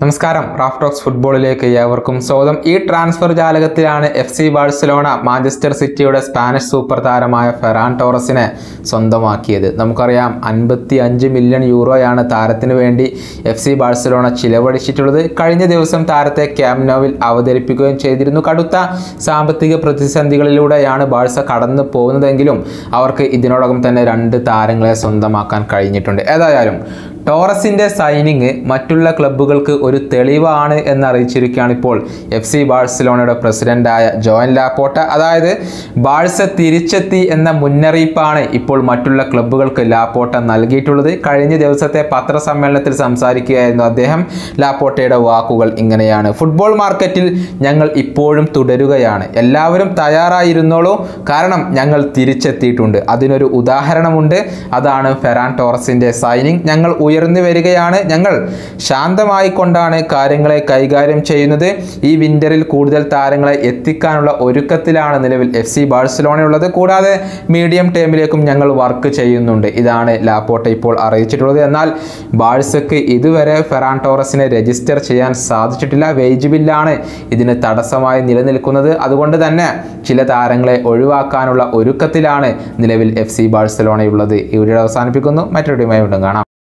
നമസ്കാരം Raf talks ഫുട്ബോളിലേക്ക് ഏവർക്കും സ്വാഗതം ഈ ട്രാൻസ്ഫർ ജാലകത്തിലാണ് എഫ് സി ബാഴ്സലോണ മാഞ്ചസ്റ്റർ സിറ്റിയുടെ സ്പാനിഷ് സൂപ്പർ താരമായ ഫെറാൻ ടോറസിനെ സ്വന്തമാക്കിയത് നമുക്കറിയാം അൻപത്തി അഞ്ച് മില്യൺ യൂറോയാണ് താരത്തിന് വേണ്ടി എഫ് സി ബാഴ്സലോണ ചിലവഴിച്ചിട്ടുള്ളത് കഴിഞ്ഞ ദിവസം താരത്തെ ക്യാമ്നോവിൽ അവതരിപ്പിക്കുകയും ചെയ്തിരുന്നു കടുത്ത സാമ്പത്തിക പ്രതിസന്ധികളിലൂടെയാണ് ബാഴ്സ കടന്നു പോകുന്നതെങ്കിലും അവർക്ക് ഇതിനോടകം തന്നെ രണ്ട് താരങ്ങളെ സ്വന്തമാക്കാൻ കഴിഞ്ഞിട്ടുണ്ട് ഏതായാലും ടോറസിന്റെ സൈനിങ് മറ്റുള്ള ക്ലബ്ബുകൾക്ക് ഒരു തെളിവാണ് എന്നറിയിച്ചിരിക്കുകയാണ് ഇപ്പോൾ എഫ് സി ബാഴ്സലോണയുടെ പ്രസിഡന്റായ ജോയൻ ലാപ്പോട്ട അതായത് ബാഴ്സ തിരിച്ചെത്തി എന്ന മുന്നറിയിപ്പാണ് ഇപ്പോൾ മറ്റുള്ള ക്ലബ്ബുകൾക്ക് ലാപ്പോട്ട നൽകിയിട്ടുള്ളത് കഴിഞ്ഞ ദിവസത്തെ പത്രസമ്മേളനത്തിൽ സംസാരിക്കുകയായിരുന്നു അദ്ദേഹം ലാപ്പോട്ടയുടെ വാക്കുകൾ ഇങ്ങനെയാണ് ഫുട്ബോൾ മാർക്കറ്റിൽ ഞങ്ങൾ ഇപ്പോഴും തുടരുകയാണ് എല്ലാവരും തയ്യാറായിരുന്നോളൂ കാരണം ഞങ്ങൾ തിരിച്ചെത്തിയിട്ടുണ്ട് അതിനൊരു ഉദാഹരണമുണ്ട് അതാണ് ഫെറാൻ ടോറസിന്റെ സൈനിങ് ഞങ്ങൾ ഉയർന്നു വരികയാണ് ഞങ്ങൾ ശാന്തമായി കൊണ്ടാണ് കാര്യങ്ങളെ കൈകാര്യം ചെയ്യുന്നത് ഈ വിന്ററിൽ കൂടുതൽ താരങ്ങളെ എത്തിക്കാനുള്ള ഒരുക്കത്തിലാണ് നിലവിൽ എഫ് സി ബാഴ്സലോണയുള്ളത് കൂടാതെ മീഡിയം ടേമിലേക്കും ഞങ്ങൾ വർക്ക് ചെയ്യുന്നുണ്ട് ഇതാണ് ലാപ്പോട്ട ഇപ്പോൾ അറിയിച്ചിട്ടുള്ളത് എന്നാൽ ബാഴ്സക്ക് ഇതുവരെ ഫെറാൻ ടോറസിനെ രജിസ്റ്റർ ചെയ്യാൻ സാധിച്ചിട്ടില്ല വേജ് ബില്ലാണ് ഇതിന് തടസ്സമായി നിലനിൽക്കുന്നത് അതുകൊണ്ട് തന്നെ ചില താരങ്ങളെ ഒഴിവാക്കാനുള്ള ഒരുക്കത്തിലാണ് നിലവിൽ എഫ് സി ബാഴ്സലോണയുള്ളത് ഈ വീഡിയോ അവസാനിപ്പിക്കുന്നു മറ്റൊരു ടീമായി വീണ്ടും കാണാം